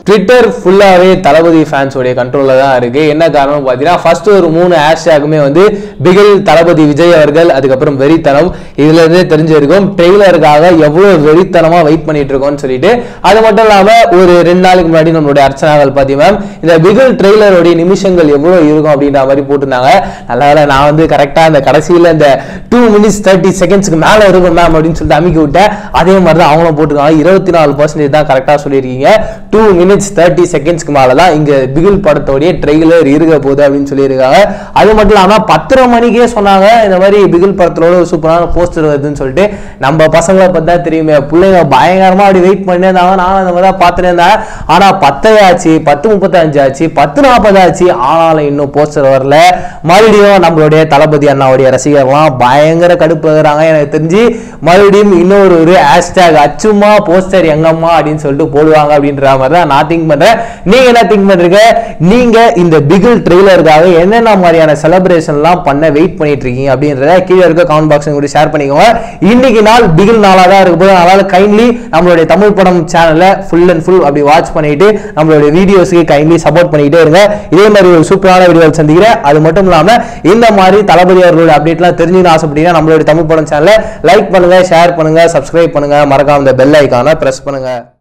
Twitter ஃபுல்லாகவே தளபதி ஃபேன்ஸோடைய கண்ட்ரோலில் தான் இருக்கு என்ன காரணம் பார்த்தீங்கன்னா ஃபர்ஸ்ட் ஒரு மூணு ஹேஷ்டேக்குமே வந்து பிகில் தளபதி விஜய் அவர்கள் அதுக்கப்புறம் வெறித்தனம் இதுல இருந்தே தெரிஞ்சிருக்கும் ட்ரெய்லருக்காக எவ்வளோ வெறித்தனமாக வெயிட் பண்ணிட்டு இருக்கோம்னு சொல்லிட்டு அது மட்டும் இல்லாமல் ஒரு ரெண்டு நாளைக்கு முன்னாடி நம்மளுடைய அர்ச்சனாக்கள் பார்த்தி மேம் இந்த பிகில் ட்ரெய்லருடைய நிமிஷங்கள் எவ்வளோ இருக்கும் அப்படின்ற மாதிரி போட்டிருந்தாங்க நல்ல வேளை நான் வந்து கரெக்டாக அந்த கடைசியில் இந்த டூ மினிட்ஸ் தேர்ட்டி செகண்ட்ஸ்க்கு மேலே இருக்கும் மேம் அப்படின்னு சொல்லிட்டு அமைக்கி விட்டேன் அதே மாதிரி தான் அவங்களும் போட்டிருக்காங்க இருபத்தி நாலு பர்சன்டேஜ் தான் கரெக்டாக சொல்லியிருக்கீங்க டூ மினிட்ஸ் தேர்ட்டி செகண்ட்ஸ்க்கு மேலே தான் இங்கே பிகில் படத்தோடைய ட்ரெய்லர் இருக்க போகுது அப்படின்னு சொல்லியிருக்காங்க அது மட்டும் இல்லாமல் பத்தரை மணிக்கே சொன்னாங்க இந்த மாதிரி பிகில் படத்தோட ஒரு சூப்பரான போஸ்டர் வருதுன்னு சொல்லிட்டு நம்ம பசங்களை பற்றி தான் தெரியுமே பிள்ளைங்க பயங்கரமாக அப்படி வெயிட் பண்ணிட்டே இருந்தாங்க நானும் அந்த மாதிரி தான் பார்த்துட்டே இருந்தேன் ஆனால் பத்தே ஆச்சு பத்து முப்பத்தஞ்சு ஆச்சு பத்து நாற்பது ஆச்சு ஆனாலும் இன்னும் போஸ்டர் வரல மறுபடியும் நம்மளுடைய தளபதி அண்ணாவுடைய ரசிகர்லாம் பயங்கர கடுப்புகிறாங்க எனக்கு தெரிஞ்சு மறுபடியும் இன்னொரு ஒரு ஹேஷ்டேக் அச்சுமா போஸ்டர் எங்கம்மா அப்படின்னு சொல்லிட்டு போடுவாங்க அப்படின்ற மாதிரி தான் நான் திங்க் பண்றேன் நீங்க என்ன திங்க் பண்றீங்க நீங்க இந்த பிகில் ட்ரெய்லருக்காக என்னென்ன மாதிரியான செலிப்ரேஷன்லாம் பண்ண வெயிட் பண்ணிட்டு இருக்கீங்க அப்படின்றத கீழே இருக்க கமெண்ட் பாக்ஸ் கூட ஷேர் பண்ணிக்கோங்க இன்னைக்கு நாள் பிகில் நாளாக தான் இருக்க போது அதனால கைண்ட்லி நம்மளுடைய தமிழ் படம் சேனலை ஃபுல் அண்ட் ஃபுல் அப்படி வாட்ச் பண்ணிட்டு நம்மளுடைய வீடியோஸ்க்கு கைண்ட்லி சப்போர்ட் பண்ணிக்கிட்டே இருங்க இதே மாதிரி ஒரு சூப்பரான வீடியோ சந்திக்கிறேன் அது மட்டும் இல்லாம இந்த மாதிரி தளபதி அவர்களோட அப்டேட்லாம் தெரிஞ்சுக்கணும் ஆசைப்பட்டீங்கன்னா நம்மளுடைய தமிழ் படம் சேனலை லைக் பண்ணுங்க ஷேர் பண்ணுங்க சப்ஸ்கிரைப் பண்ணுங்க மறக்காம இந்த பெல் ஐக்கானை பிரஸ் பண்ணுங்க